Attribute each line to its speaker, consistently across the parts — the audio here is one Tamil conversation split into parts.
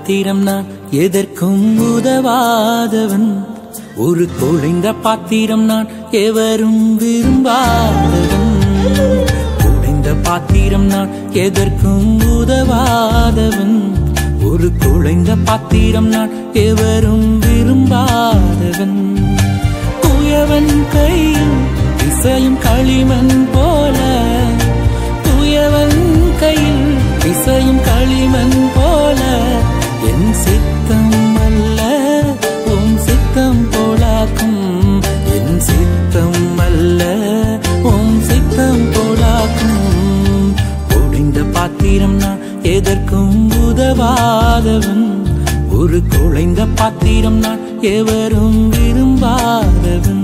Speaker 1: பாத்திரம் நான் எதற்கும் உதவாதவன் ஒரு குழைந்த பாத்திரம் நான் எவரும் விரும்பாதவன் குழைந்த பாத்திரம் நான் எதற்கும் உதவாதவன் ஒரு குழைந்த பாத்திரம் நான் எவரும் விரும்பாதவன் குயவன் கையில் இசையும் களிமண் போல குயவன் கையில் இசையும் களிமண் போல என் சித்தம் அல்ல உன் சித்தம் போலாக்கும் என் சித்தம் அல்ல உன் சித்தம் போலாக்கும் ஒடிந்த பாத்திரம் நான் எதற்கும் உதவாதவன் ஒரு குழைந்த பாத்திரம் நான் எவரும் விரும்பாதவன்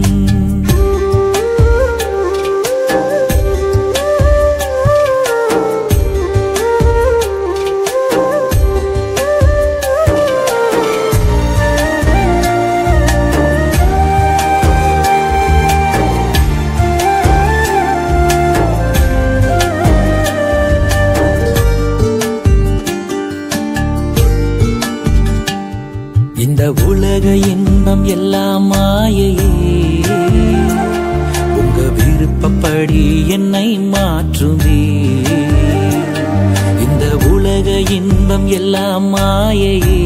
Speaker 1: இந்த உலக இன்பம் எல்லாம் மாயையே உங்க விருப்பப்படி என்னை மாற்றுமே இந்த உலக இன்பம் எல்லாம் மாயையே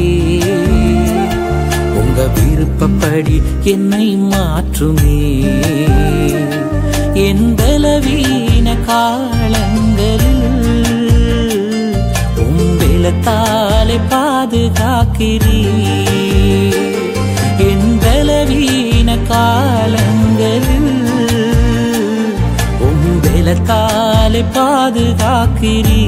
Speaker 1: உங்க விருப்பப்படி என்னை மாற்றுமே என் பலவீன காலங்களில் உம்பிலத்தாலே பாதுகாக்கிறீ என் பலவீன காலங்களில் உம்பிலத்தாலே பாதுகாக்கிறீ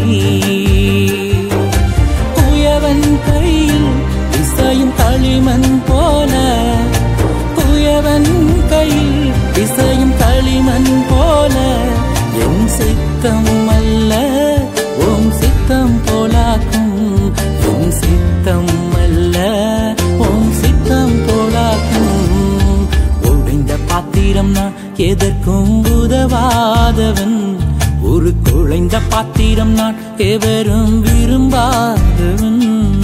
Speaker 1: குயவன் கையில் இசையும் களிமண் போல குயவன் கையில் இசையும் களிமண் போல என் சித்தம் அல்ல உன் சித்தம் போலாக்கும் உன் சித்தம் அல்ல உன் சித்தம் போலாக்கும் ஒடிந்த பாத்திரம் நான் எதற்கும் உதவாதவன் ஒரு குழைந்த பாத்திரம் நான் எவரும் விரும்பாதவன்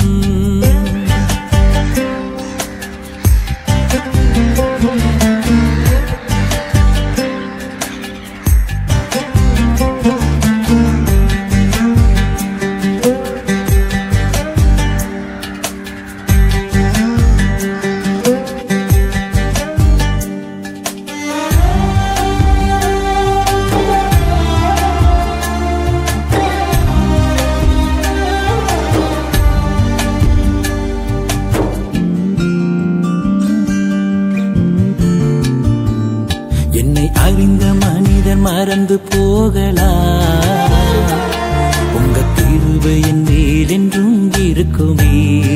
Speaker 1: என்னை அறிந்த மனிதன் மறந்து போகலாம் உங்க தீர்வு என் மேல் என்றும் இருக்குமே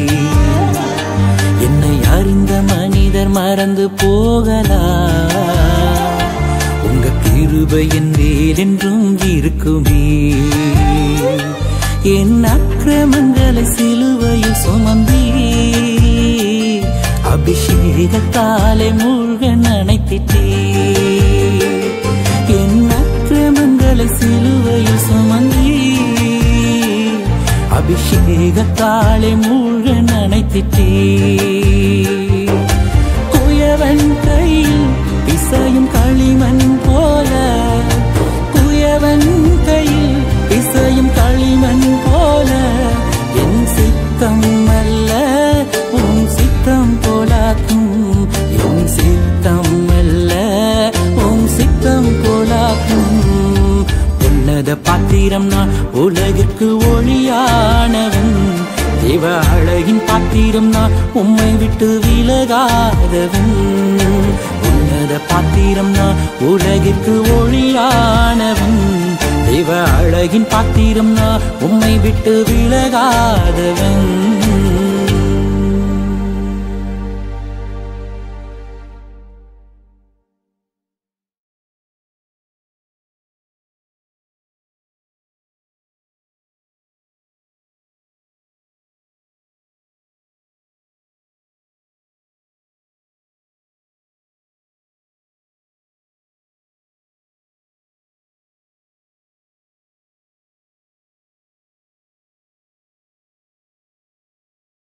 Speaker 1: என்னை அறிந்த மனிதர் மறந்து போகலாம் உங்க கிருபை என் மேல் என்றும் இருக்குமே என் அக்கிரமங்களை சிலுவையில் சுமந்தீ அபிஷேகத்தாலே மூழ்க நினைத்திட்டே என் அக்கிரமங்களை சிலுவையில் சுமந்தீ அபிஷேகத்தாலே மூழ்க நினைத்திட்டே குயவன் கையில் இசையும் களிமண் போல குயவன் கையில் இசையும் களிமண் போல என் சித்தம் அல்ல உன் சித்தம் போலாக்கும் என் சித்தம் அல்ல உன் சித்தம் போலாக்கும் உன்னத பாத்திரம் நான் உலகிற்கு ஒளியானவன் தேவ அழகின் பாத்திரம் நான் உம்மை விட்டு விலகாதவன் உன்னத பாத்திரம் நான் உலகிற்கு ஒளியானவன் தேவ அழகின் பாத்திரம் நான் உம்மை விட்டு விலகாதவன்